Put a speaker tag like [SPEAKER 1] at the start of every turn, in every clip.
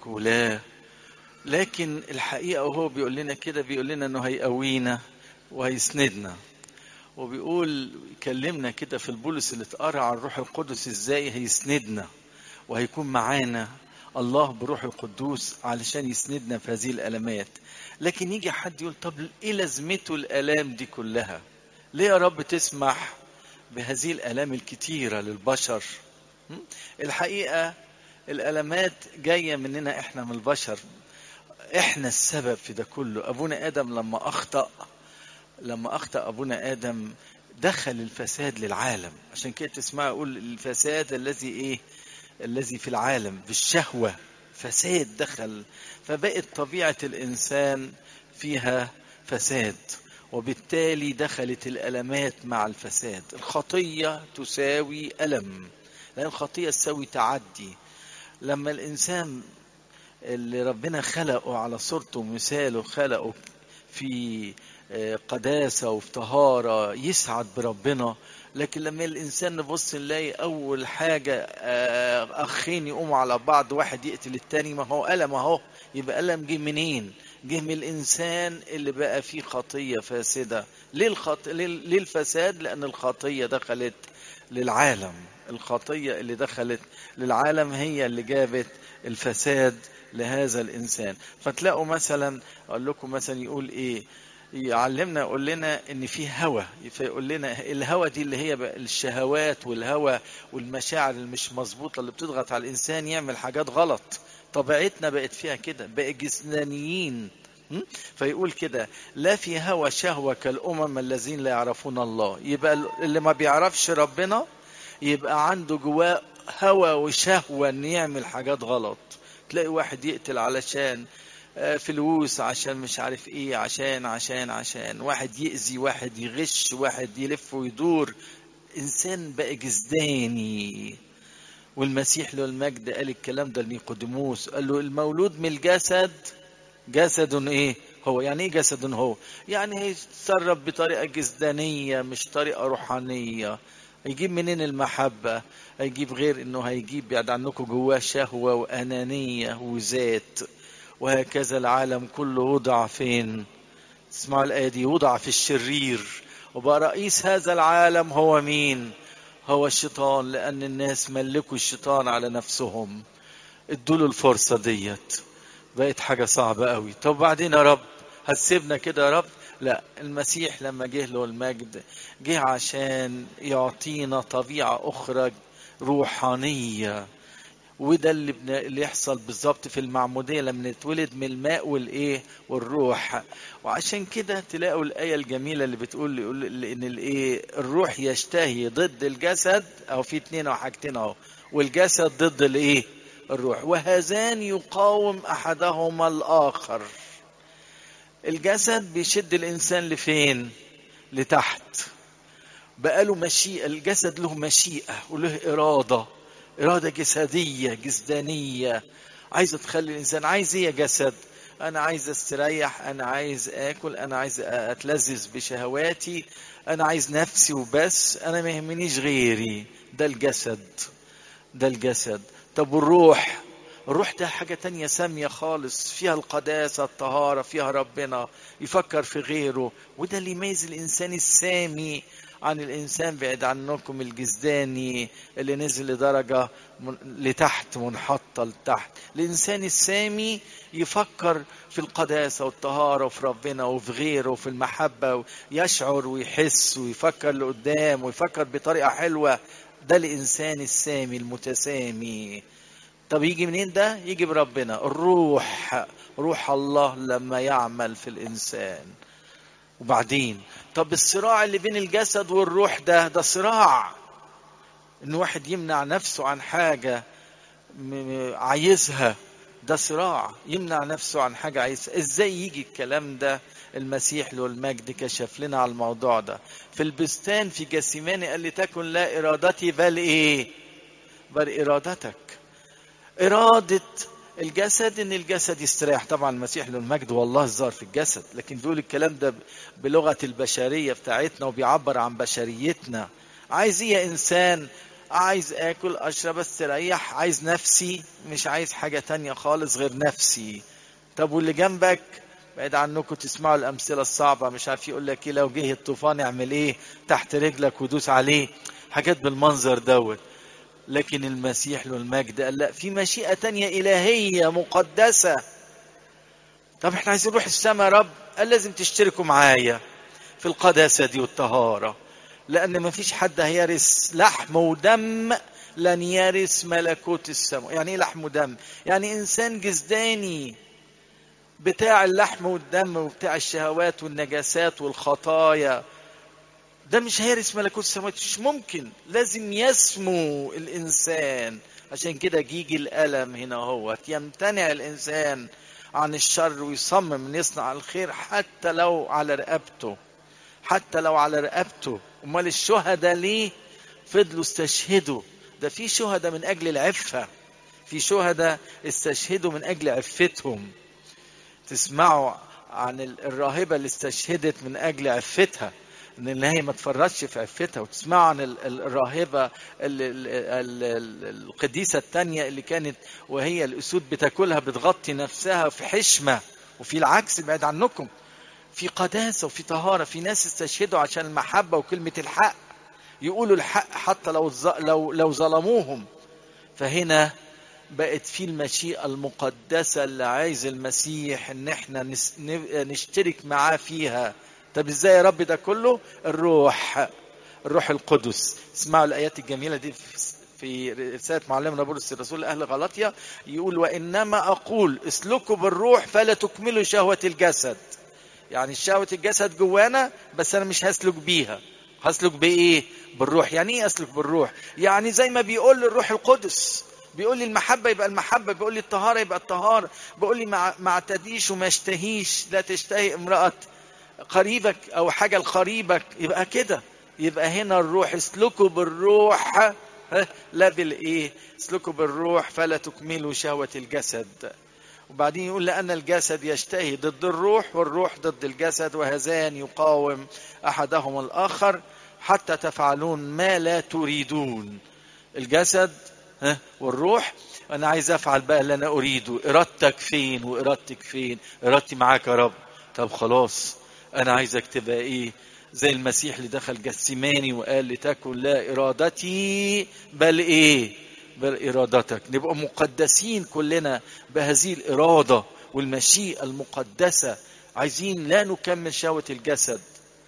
[SPEAKER 1] ملك ولا لكن الحقيقة وهو بيقول لنا كده بيقول لنا انه هيقوينا وهيسندنا وبيقول يكلمنا كده في البولس اللي اتقرا على الروح القدس ازاي هيسندنا وهيكون معانا الله بروح القدوس علشان يسندنا في هذه الالمات لكن يجي حد يقول طب ايه لازمته الالام دي كلها ليه يا رب تسمح بهذه الالام الكتيره للبشر م? الحقيقه الالمات جايه مننا احنا من البشر احنا السبب في ده كله ابونا ادم لما اخطا لما اخطا ابونا ادم دخل الفساد للعالم عشان كده تسمع اقول الفساد الذي ايه الذي في العالم بالشهوه فساد دخل فبقت طبيعه الانسان فيها فساد وبالتالي دخلت الالمات مع الفساد الخطيه تساوي الم لان الخطيه تساوي تعدي لما الانسان اللي ربنا خلقه على صورته ومثاله خلقه في قداسة وفي طهارة يسعد بربنا لكن لما الإنسان نبص نلاقي أول حاجة أخين يقوموا على بعض واحد يقتل التاني ما هو ألم أهو يبقى ألم جه منين؟ جه من الإنسان اللي بقى فيه خطية فاسدة ليه, الخط... ليه الفساد؟ لأن الخطية دخلت للعالم الخطية اللي دخلت للعالم هي اللي جابت الفساد لهذا الإنسان فتلاقوا مثلا أقول لكم مثلا يقول إيه يعلمنا يقول لنا ان في هوى فيقول لنا الهوى دي اللي هي الشهوات والهوى والمشاعر اللي مش مظبوطه اللي بتضغط على الانسان يعمل حاجات غلط طبيعتنا بقت فيها كده بقى جسدانيين فيقول كده لا في هوى شهوة كالأمم الذين لا يعرفون الله يبقى اللي ما بيعرفش ربنا يبقى عنده جواه هوى وشهوة ان يعمل حاجات غلط تلاقي واحد يقتل علشان فلوس عشان مش عارف ايه عشان عشان عشان واحد يأذي واحد يغش واحد يلف ويدور انسان بقى جسداني والمسيح له المجد قال الكلام ده لنيقوديموس قال له المولود من الجسد جسد ايه هو يعني ايه جسد هو يعني هيتصرف بطريقه جسدانيه مش طريقه روحانيه هيجيب منين المحبة هيجيب غير انه هيجيب بعد عنكم جواه شهوة وانانية وذات وهكذا العالم كله وضع فين اسمعوا الآية دي وضع في الشرير وبقى رئيس هذا العالم هو مين هو الشيطان لأن الناس ملكوا الشيطان على نفسهم ادوا له الفرصة ديت بقت حاجة صعبة قوي طب بعدين يا رب هتسيبنا كده يا رب لا المسيح لما جه له المجد جه عشان يعطينا طبيعة أخرى روحانية وده اللي, بن... اللي يحصل بالظبط في المعموديه لما نتولد من الماء والايه والروح وعشان كده تلاقوا الايه الجميله اللي بتقول يقول ان الايه الروح يشتهي ضد الجسد او في اتنين او حاجتين اهو والجسد ضد الايه الروح وهذان يقاوم احدهما الاخر الجسد بيشد الانسان لفين لتحت بقى له مشيئه الجسد له مشيئه وله اراده إرادة جسدية جسدانية عايزة تخلي الإنسان عايز إيه يا جسد أنا عايز استريح أنا عايز آكل أنا عايز أتلذذ بشهواتي أنا عايز نفسي وبس أنا ما يهمنيش غيري ده الجسد ده الجسد طب والروح الروح ده حاجة تانية سامية خالص فيها القداسة الطهارة فيها ربنا يفكر في غيره وده اللي يميز الإنسان السامي عن الإنسان بعد عنكم الجسداني اللي نزل لدرجة من لتحت منحطة لتحت الإنسان السامي يفكر في القداسة والطهارة وفي ربنا وفي غيره وفي المحبة يشعر ويحس ويفكر لقدام ويفكر بطريقة حلوة ده الإنسان السامي المتسامي طب يجي منين ده يجي بربنا الروح روح الله لما يعمل في الإنسان وبعدين طب الصراع اللي بين الجسد والروح ده ده صراع ان واحد يمنع نفسه عن حاجة عايزها ده صراع يمنع نفسه عن حاجة عايزها ازاي يجي الكلام ده المسيح له المجد كشف لنا على الموضوع ده في البستان في جسيماني قال لي تكن لا ارادتي بل ايه بل ارادتك اراده الجسد ان الجسد يستريح طبعا المسيح له المجد والله الظاهر في الجسد لكن بيقول الكلام ده بلغه البشريه بتاعتنا وبيعبر عن بشريتنا عايز ايه يا انسان عايز اكل اشرب استريح عايز نفسي مش عايز حاجة تانية خالص غير نفسي طب واللي جنبك بعيد عنكم تسمعوا الامثله الصعبه مش عارف يقول لك ايه لو جه الطوفان اعمل ايه تحت رجلك ودوس عليه حاجات بالمنظر دوت لكن المسيح له المجد قال لا في مشيئه تانية الهيه مقدسه طب احنا عايزين نروح السماء يا رب قال لازم تشتركوا معايا في القداسه دي والطهاره لان ما فيش حد هيرث لحم ودم لن يرث ملكوت السماء يعني ايه لحم ودم يعني انسان جسداني بتاع اللحم والدم وبتاع الشهوات والنجاسات والخطايا ده مش هيرث ملكوت السماوات مش ممكن لازم يسمو الانسان عشان كده جيجي الالم هنا هو يمتنع الانسان عن الشر ويصمم ان يصنع الخير حتى لو على رقبته حتى لو على رقبته امال الشهداء ليه فضلوا استشهدوا ده في شهداء من اجل العفه في شهداء استشهدوا من اجل عفتهم تسمعوا عن الراهبه اللي استشهدت من اجل عفتها ان هي ما تفرطش في عفتها وتسمعوا عن الراهبه القديسه الثانيه اللي كانت وهي الاسود بتاكلها بتغطي نفسها في حشمه وفي العكس بعيد عنكم في قداسه وفي طهاره في ناس استشهدوا عشان المحبه وكلمه الحق يقولوا الحق حتى لو لو لو ظلموهم فهنا بقت في المشيئة المقدسة اللي عايز المسيح ان احنا نشترك معاه فيها طب ازاي يا رب ده كله الروح الروح القدس اسمعوا الايات الجميلة دي في رسالة معلمنا بولس الرسول لأهل غلطية يقول وإنما أقول اسلكوا بالروح فلا تكملوا شهوة الجسد يعني شهوة الجسد جوانا بس أنا مش هسلك بيها هسلك بإيه؟ بالروح يعني إيه أسلك بالروح؟ يعني زي ما بيقول الروح القدس بيقول لي المحبة يبقى المحبة بيقول لي الطهارة يبقى الطهارة بيقول لي ما اعتديش وما اشتهيش لا تشتهي امرأة قريبك أو حاجة لقريبك يبقى كده يبقى هنا الروح اسلكوا بالروح لا بالايه اسلكوا بالروح فلا تكملوا شهوة الجسد وبعدين يقول لأن الجسد يشتهي ضد الروح والروح ضد الجسد وهذان يقاوم أحدهما الآخر حتى تفعلون ما لا تريدون الجسد ها والروح انا عايز افعل بقى اللي انا اريده ارادتك فين وارادتك فين ارادتي معاك يا رب طب خلاص انا عايزك تبقى ايه زي المسيح اللي دخل جسيماني وقال لتكن لا ارادتي بل ايه بل ارادتك نبقى مقدسين كلنا بهذه الاراده والمشيئه المقدسه عايزين لا نكمل شهوه الجسد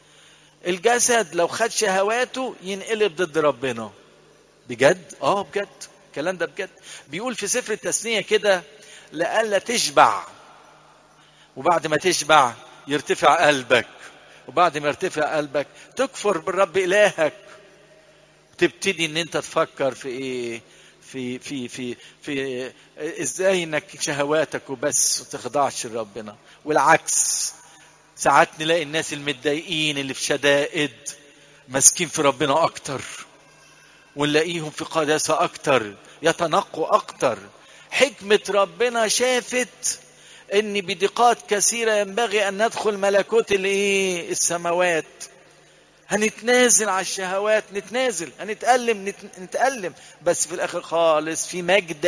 [SPEAKER 1] الجسد لو خد شهواته ينقلب ضد ربنا بجد اه بجد الكلام ده بجد بيقول في سفر التثنية كده لألا تشبع وبعد ما تشبع يرتفع قلبك وبعد ما يرتفع قلبك تكفر بالرب إلهك تبتدي ان انت تفكر في ايه في في في في ازاي انك شهواتك وبس وتخضعش لربنا والعكس ساعات نلاقي الناس المتضايقين اللي في شدائد ماسكين في ربنا اكتر ونلاقيهم في قداسة أكتر يتنقوا أكتر حكمة ربنا شافت إن بدقات كثيرة ينبغي أن ندخل ملكوت الإيه السماوات هنتنازل على الشهوات نتنازل هنتألم نت... نتألم بس في الآخر خالص في مجد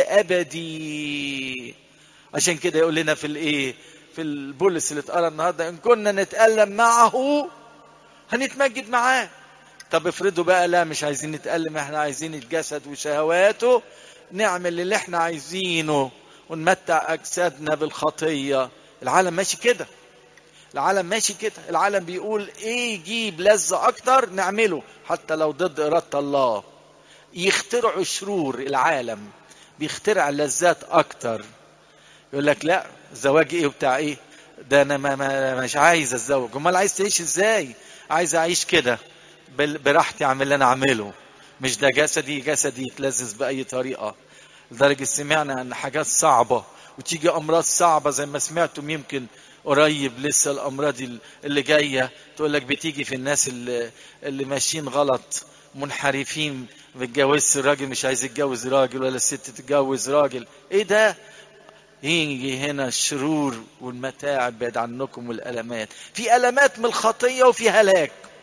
[SPEAKER 1] أبدي عشان كده يقول لنا في الإيه في البولس اللي اتقرا النهارده إن كنا نتألم معه هنتمجد معاه طب افرضوا بقى لا مش عايزين نتألم احنا عايزين الجسد وشهواته نعمل اللي احنا عايزينه ونمتع اجسادنا بالخطيه العالم ماشي كده العالم ماشي كده العالم بيقول ايه يجيب لذة اكتر نعمله حتى لو ضد ارادة الله يخترعوا شرور العالم بيخترع لذات اكتر يقول لك لا زواج ايه وبتاع ايه ده انا ما ما مش عايز اتزوج امال عايز تعيش ازاي عايز اعيش كده براحتي اعمل اللي انا اعمله مش ده جسدي جسدي يتلذذ باي طريقه لدرجه سمعنا ان حاجات صعبه وتيجي امراض صعبه زي ما سمعتم يمكن قريب لسه الامراض اللي جايه تقول لك بتيجي في الناس اللي, اللي ماشيين غلط منحرفين ما بيتجوزش الراجل مش عايز يتجوز راجل ولا الست تتجوز راجل ايه ده يجي هنا الشرور والمتاعب بعد عنكم والالمات في المات من الخطيه وفي هلاك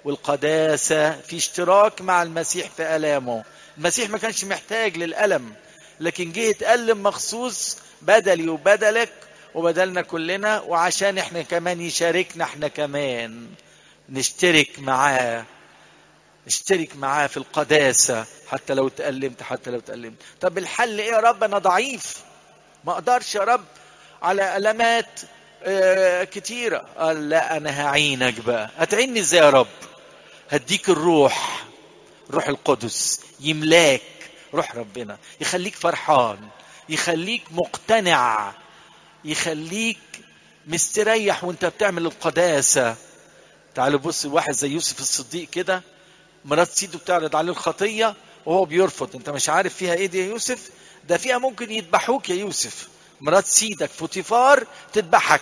[SPEAKER 1] والقداسة في اشتراك مع المسيح في ألامه المسيح ما كانش محتاج للألم لكن جه يتألم مخصوص بدلي وبدلك وبدلنا كلنا وعشان احنا كمان يشاركنا احنا كمان نشترك معاه اشترك معاه في القداسة حتى لو تألمت حتى لو تألمت طب الحل ايه يا رب انا ضعيف ما اقدرش يا رب على ألمات اه كتيرة قال لا انا هعينك بقى هتعيني ازاي يا رب هديك الروح روح القدس يملاك روح ربنا يخليك فرحان يخليك مقتنع يخليك مستريح وانت بتعمل القداسة تعالوا بص واحد زي يوسف الصديق كده مرات سيده بتعرض عليه الخطية وهو بيرفض انت مش عارف فيها ايه دي يا يوسف ده فيها ممكن يذبحوك يا يوسف مرات سيدك فوتيفار تذبحك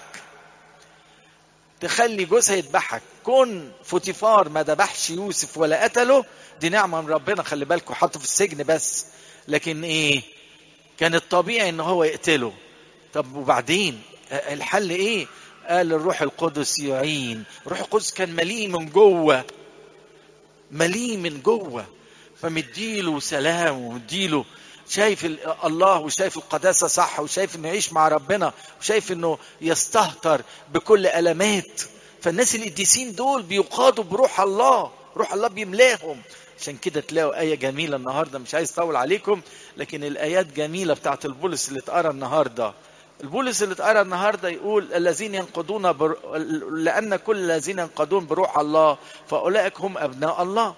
[SPEAKER 1] تخلي جوزها يذبحك كون فوتيفار ما ذبحش يوسف ولا قتله دي نعمه من ربنا خلي بالكم حطه في السجن بس لكن ايه كان الطبيعي ان هو يقتله طب وبعدين الحل ايه قال الروح القدس يعين الروح القدس كان مليء من جوه مليء من جوه فمديله سلام ومديله شايف الله وشايف القداسة صح وشايف انه يعيش مع ربنا وشايف انه يستهتر بكل ألمات فالناس القديسين دول بيقادوا بروح الله روح الله بيملاهم عشان كده تلاقوا آية جميلة النهاردة مش عايز أطول عليكم لكن الآيات جميلة بتاعت البولس اللي اتقرا النهاردة البولس اللي اتقرا النهارده يقول الذين ينقضون بر... لأن كل الذين ينقضون بروح الله فأولئك هم أبناء الله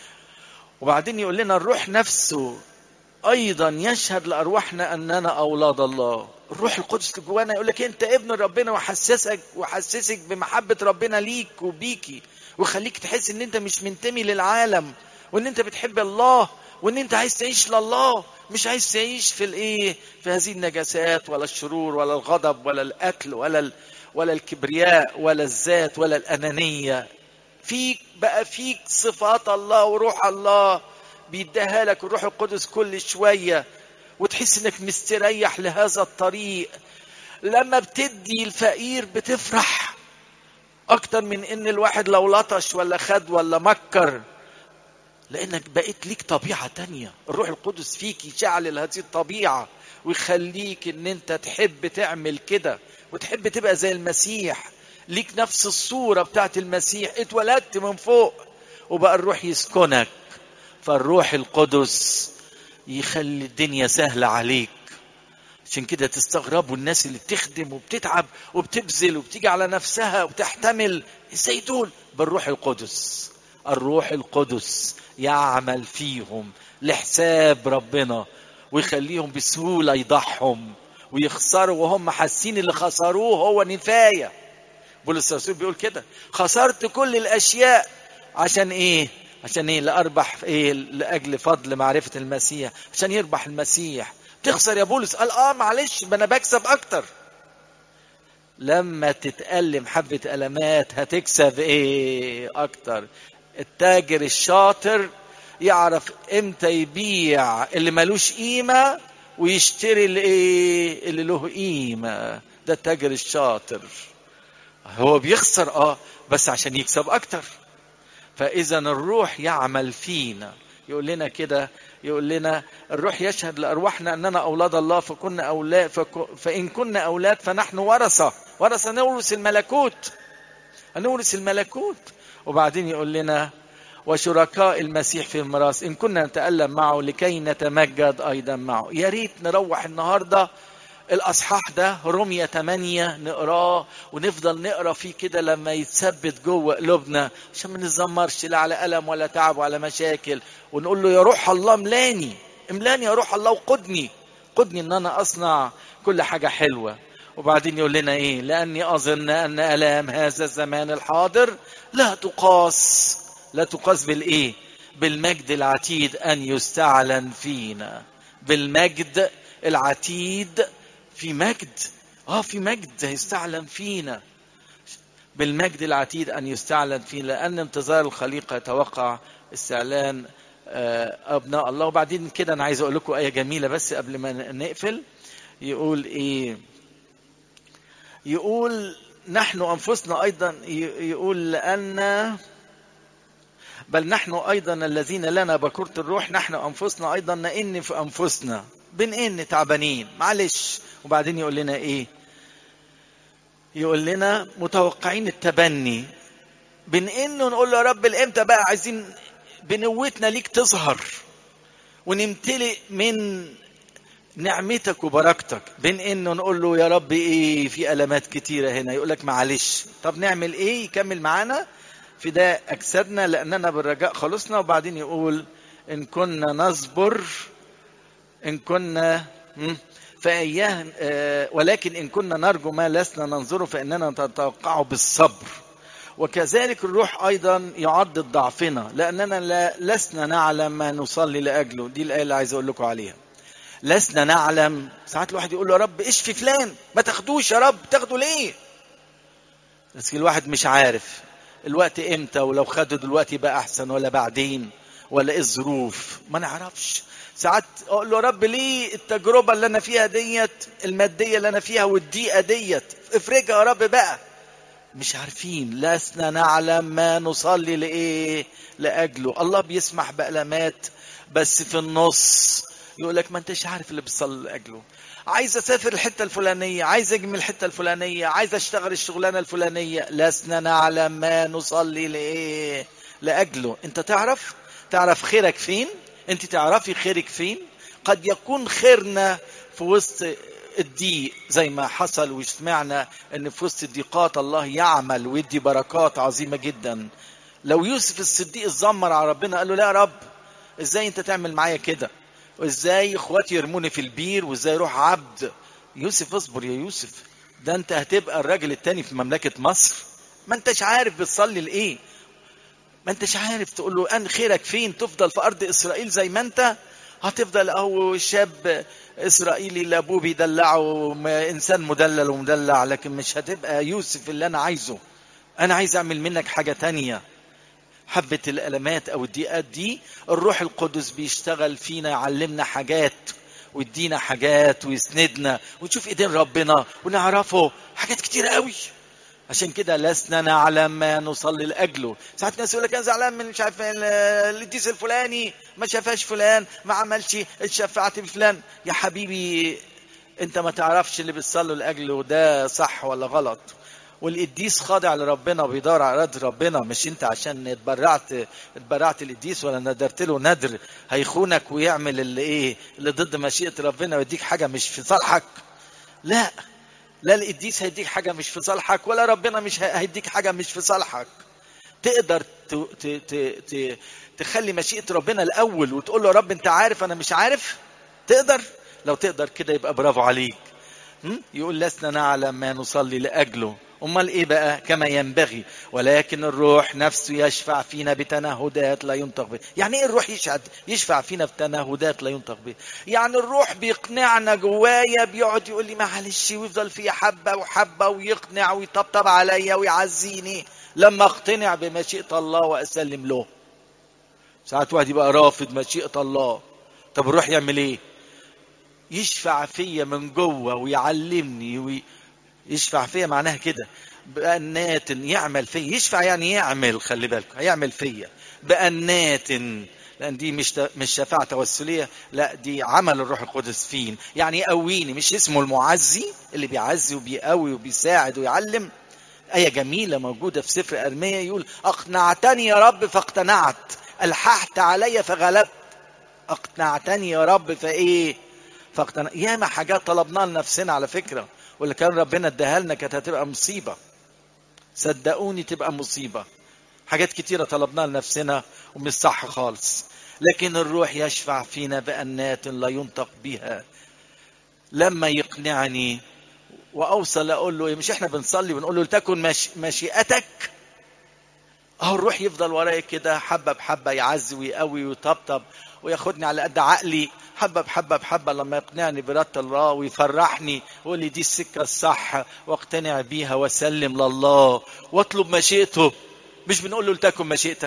[SPEAKER 1] وبعدين يقول لنا الروح نفسه ايضا يشهد لارواحنا اننا اولاد الله الروح القدس اللي جوانا يقول لك انت ابن ربنا وحسسك وحسسك بمحبه ربنا ليك وبيكي ويخليك تحس ان انت مش منتمي للعالم وان انت بتحب الله وان انت عايز تعيش لله مش عايز تعيش في الايه في هذه النجاسات ولا الشرور ولا الغضب ولا القتل ولا ال... ولا الكبرياء ولا الذات ولا الانانيه فيك بقى فيك صفات الله وروح الله بيديها لك الروح القدس كل شوية وتحس انك مستريح لهذا الطريق لما بتدي الفقير بتفرح اكتر من ان الواحد لو لطش ولا خد ولا مكر لانك بقيت ليك طبيعة تانية الروح القدس فيك يشعل هذه الطبيعة ويخليك ان انت تحب تعمل كده وتحب تبقى زي المسيح ليك نفس الصورة بتاعت المسيح اتولدت من فوق وبقى الروح يسكنك فالروح القدس يخلي الدنيا سهلة عليك عشان كده تستغربوا الناس اللي بتخدم وبتتعب وبتبذل وبتيجي على نفسها وبتحتمل ازاي دول بالروح القدس الروح القدس يعمل فيهم لحساب ربنا ويخليهم بسهولة يضحهم ويخسروا وهم حاسين اللي خسروه هو نفاية بولس الرسول بيقول كده خسرت كل الأشياء عشان إيه عشان ايه لاربح ايه لاجل فضل معرفه المسيح عشان يربح المسيح تخسر يا بولس قال اه معلش ما انا بكسب اكتر لما تتألم حبة ألمات هتكسب ايه اكتر التاجر الشاطر يعرف امتى يبيع اللي ملوش قيمة ويشتري الايه اللي له قيمة ده التاجر الشاطر هو بيخسر اه بس عشان يكسب اكتر فاذا الروح يعمل فينا يقول لنا كده يقول لنا الروح يشهد لارواحنا اننا اولاد الله فكنا اولاد فك فان كنا اولاد فنحن ورثه ورثه نورث الملكوت هنورث الملكوت وبعدين يقول لنا وشركاء المسيح في الميراث ان كنا نتالم معه لكي نتمجد ايضا معه يا ريت نروح النهارده الاصحاح ده رمية 8 نقراه ونفضل نقرا فيه كده لما يتثبت جوه قلوبنا عشان ما نتذمرش لا على الم ولا تعب ولا مشاكل ونقول له يا روح الله املاني املاني يا روح الله وقدني قدني ان انا اصنع كل حاجه حلوه وبعدين يقول لنا ايه لاني اظن ان الام هذا الزمان الحاضر لا تقاس لا تقاس بالايه بالمجد العتيد ان يستعلن فينا بالمجد العتيد في مجد اه في مجد هيستعلن فينا بالمجد العتيد ان يستعلن فينا لان انتظار الخليقه يتوقع استعلان ابناء الله وبعدين كده انا عايز اقول لكم ايه جميله بس قبل ما نقفل يقول ايه يقول نحن انفسنا ايضا يقول لان بل نحن ايضا الذين لنا بكورة الروح نحن انفسنا ايضا نئن في انفسنا بنئن تعبانين معلش وبعدين يقول لنا ايه يقول لنا متوقعين التبني بنئن ونقول له يا رب الامتى بقى عايزين بنوتنا ليك تظهر ونمتلئ من نعمتك وبركتك بين انه نقول له يا رب ايه في المات كتيره هنا يقول لك معلش طب نعمل ايه يكمل معانا فداء اجسادنا لاننا بالرجاء خلصنا وبعدين يقول ان كنا نصبر ان كنا فاياه ولكن ان كنا نرجو ما لسنا ننظره فاننا نتوقعه بالصبر وكذلك الروح ايضا يعضد ضعفنا لاننا لا لسنا نعلم ما نصلي لاجله دي الايه اللي عايز اقول لكم عليها لسنا نعلم ساعات الواحد يقول له يا رب اشفي فلان ما تاخدوش يا رب تاخده ليه بس الواحد مش عارف الوقت امتى ولو خده دلوقتي بقى احسن ولا بعدين ولا ايه الظروف ما نعرفش ساعات اقول له يا رب ليه التجربه اللي انا فيها ديت الماديه اللي انا فيها والضيقه ديت افرجها يا رب بقى مش عارفين لسنا نعلم ما نصلي لايه لاجله الله بيسمح بالامات بس في النص يقول لك ما انتش عارف اللي بتصلي لاجله عايز اسافر الحته الفلانيه عايز اجي من الحته الفلانيه عايز اشتغل الشغلانه الفلانيه لسنا نعلم ما نصلي لايه لاجله انت تعرف تعرف خيرك فين انت تعرفي خيرك فين قد يكون خيرنا في وسط الضيق زي ما حصل وسمعنا ان في وسط الضيقات الله يعمل ويدي بركات عظيمه جدا لو يوسف الصديق اتذمر على ربنا قال له لا يا رب ازاي انت تعمل معايا كده وازاي اخواتي يرموني في البير وازاي اروح عبد يوسف اصبر يا يوسف ده انت هتبقى الراجل التاني في مملكة مصر ما انتش عارف بتصلي لايه ما انتش عارف تقول له ان خيرك فين تفضل في ارض اسرائيل زي ما انت هتفضل اهو شاب اسرائيلي اللي ابوه بيدلعه انسان مدلل ومدلع لكن مش هتبقى يوسف اللي انا عايزه انا عايز اعمل منك حاجة تانية حبة الألمات أو الضيقات دي الروح القدس بيشتغل فينا يعلمنا حاجات ويدينا حاجات ويسندنا ونشوف ايدين ربنا ونعرفه حاجات كتير قوي عشان كده لسنا نعلم ما نصلي لاجله ساعات ناس يقول لك انا زعلان من مش عارف القديس الفلاني ما شافاش فلان ما عملش اتشفعت بفلان يا حبيبي انت ما تعرفش اللي بتصلوا لاجله ده صح ولا غلط والقديس خاضع لربنا وبيدور على رد ربنا مش انت عشان اتبرعت اتبرعت القديس ولا ندرت له ندر هيخونك ويعمل اللي ايه اللي ضد مشيئه ربنا ويديك حاجه مش في صالحك لا لا القديس هيديك حاجه مش في صالحك ولا ربنا مش هيديك حاجه مش في صالحك تقدر ت... ت... ت... ت... تخلي مشيئه ربنا الاول وتقول له يا رب انت عارف انا مش عارف تقدر لو تقدر كده يبقى برافو عليك يقول لسنا نعلم ما نصلي لاجله امال ايه بقى كما ينبغي ولكن الروح نفسه يشفع فينا بتنهدات لا ينطق به يعني ايه الروح يشهد يشفع فينا بتنهدات لا ينطق به يعني الروح بيقنعنا جوايا بيقعد يقول لي معلش ويفضل فيا حبه وحبه ويقنع ويطبطب عليا ويعزيني لما اقتنع بمشيئه الله واسلم له ساعات واحد يبقى رافض مشيئه الله طب الروح يعمل ايه يشفع فيا من جوه ويعلمني وي... يشفع فيا معناها كده بأنات يعمل فيا يشفع يعني يعمل خلي بالكم هيعمل فيا بأنات لأن دي مش مش شفاعة توسلية لا دي عمل الروح القدس فين يعني يقويني مش اسمه المعزي اللي بيعزي وبيقوي وبيساعد ويعلم آية جميلة موجودة في سفر أرمية يقول أقنعتني يا رب فاقتنعت ألححت علي فغلبت أقنعتني يا رب فإيه فاقتنع ياما حاجات طلبناها لنفسنا على فكرة واللي كان ربنا اداها لنا كانت هتبقى مصيبة صدقوني تبقى مصيبة حاجات كتيرة طلبناها لنفسنا ومش صح خالص لكن الروح يشفع فينا بأنات لا ينطق بها لما يقنعني واوصل اقول له مش احنا بنصلي ونقول له لتكن مش مشيئتك اهو الروح يفضل ورايا كده حبه بحبه يعزي ويقوي ويطبطب وياخدني على قد عقلي حبه بحبه بحبه لما يقنعني برد الله ويفرحني ويقول لي دي السكه الصح واقتنع بيها واسلم لله واطلب مشيئته مش بنقول له لتكن مشيئتك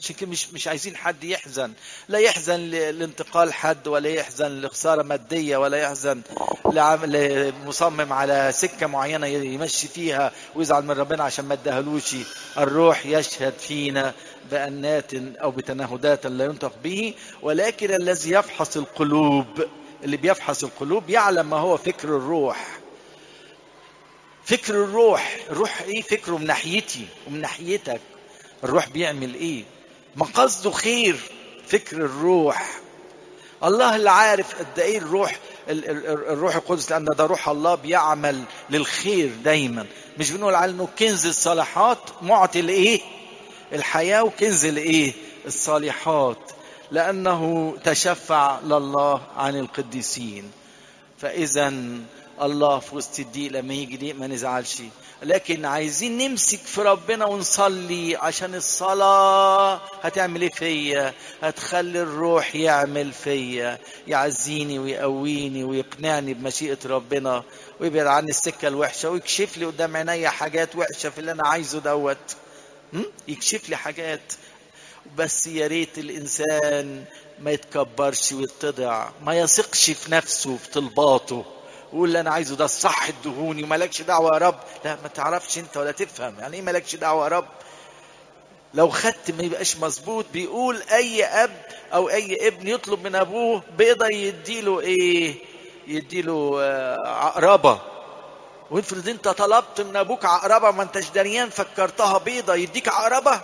[SPEAKER 1] عشان كده مش مش عايزين حد يحزن لا يحزن ل- لانتقال حد ولا يحزن لخساره ماديه ولا يحزن لعم- لمصمم على سكه معينه يمشي فيها ويزعل من ربنا عشان ما اداهلوش الروح يشهد فينا بأنات او بتنهدات لا ينطق به ولكن الذي يفحص القلوب اللي بيفحص القلوب يعلم ما هو فكر الروح فكر الروح الروح ايه فكره من ناحيتي ومن ناحيتك الروح بيعمل ايه ما قصده خير فكر الروح الله اللي عارف قد ايه الروح ال- ال- الروح القدس لان ده روح الله بيعمل للخير دايما مش بنقول على انه كنز الصالحات معطي لايه الحياه وكنز الايه الصالحات لانه تشفع لله عن القديسين فاذا الله في وسط الضيق لما يجي ضيق ما نزعلش لكن عايزين نمسك في ربنا ونصلي عشان الصلاة هتعمل ايه فيا هتخلي الروح يعمل فيا يعزيني ويقويني ويقنعني بمشيئة ربنا ويبعد عني السكة الوحشة ويكشف لي قدام عينيا حاجات وحشة في اللي انا عايزه دوت م? يكشف لي حاجات بس يا ريت الانسان ما يتكبرش ويتضع ما يثقش في نفسه في طلباته ويقول اللي انا عايزه ده الصح ادهوني ومالكش دعوه يا رب لا ما تعرفش انت ولا تفهم يعني ايه مالكش دعوه يا رب لو خدت ما يبقاش مظبوط بيقول اي اب او اي ابن يطلب من ابوه بيقدر يديله ايه يديله آه، عقربه وافرض انت طلبت من ابوك عقربه ما انتش دريان فكرتها بيضه يديك عقربه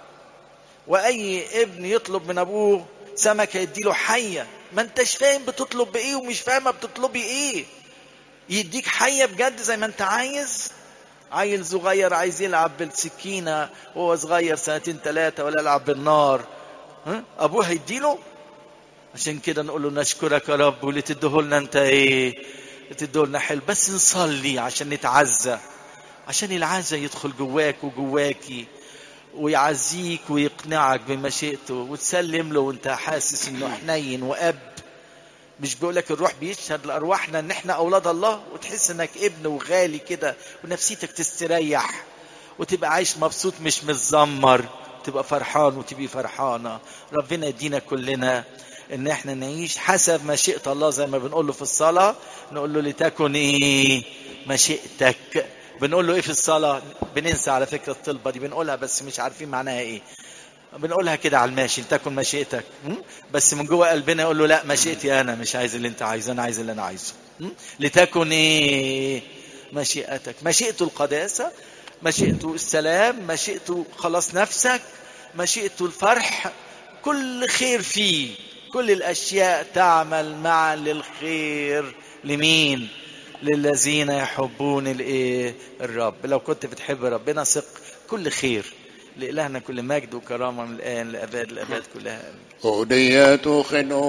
[SPEAKER 1] واي ابن يطلب من ابوه سمكه يديله حيه ما انتش فاهم بتطلب بايه ومش فاهمه بتطلبي ايه يديك حيه بجد زي ما انت عايز عيل صغير عايز يلعب بالسكينه وهو صغير سنتين ثلاثه ولا يلعب بالنار ها؟ ابوه هيديله عشان كده نقول له نشكرك يا رب واللي تديهولنا انت ايه تديهولنا حلو بس نصلي عشان نتعزى عشان العزة يدخل جواك وجواكي ويعزيك ويقنعك بمشيئته وتسلم له وانت حاسس انه حنين واب مش بيقولك الروح بيشهد لارواحنا ان احنا اولاد الله وتحس انك ابن وغالي كده ونفسيتك تستريح وتبقى عايش مبسوط مش متذمر تبقى فرحان وتبقي فرحانه ربنا يدينا كلنا ان احنا نعيش حسب مشيئه الله زي ما بنقول له في الصلاه نقول له لتكن ايه مشيئتك بنقول له ايه في الصلاه بننسى على فكره الطلبه دي بنقولها بس مش عارفين معناها ايه بنقولها كده على الماشي لتكن مشيئتك م? بس من جوه قلبنا يقول له لا مشيئتي انا مش عايز اللي انت عايزه انا عايز اللي انا عايزه م? لتكن ايه مشيئتك مشيئته القداسه مشيئته السلام مشيئته خلاص نفسك مشيئته الفرح كل خير فيه كل الاشياء تعمل معا للخير لمين للذين يحبون الايه الرب لو كنت بتحب ربنا ثق كل خير لإلهنا كل مجد وكرامة من الآن لأباد الأباد كلها آمين
[SPEAKER 2] أودية خنو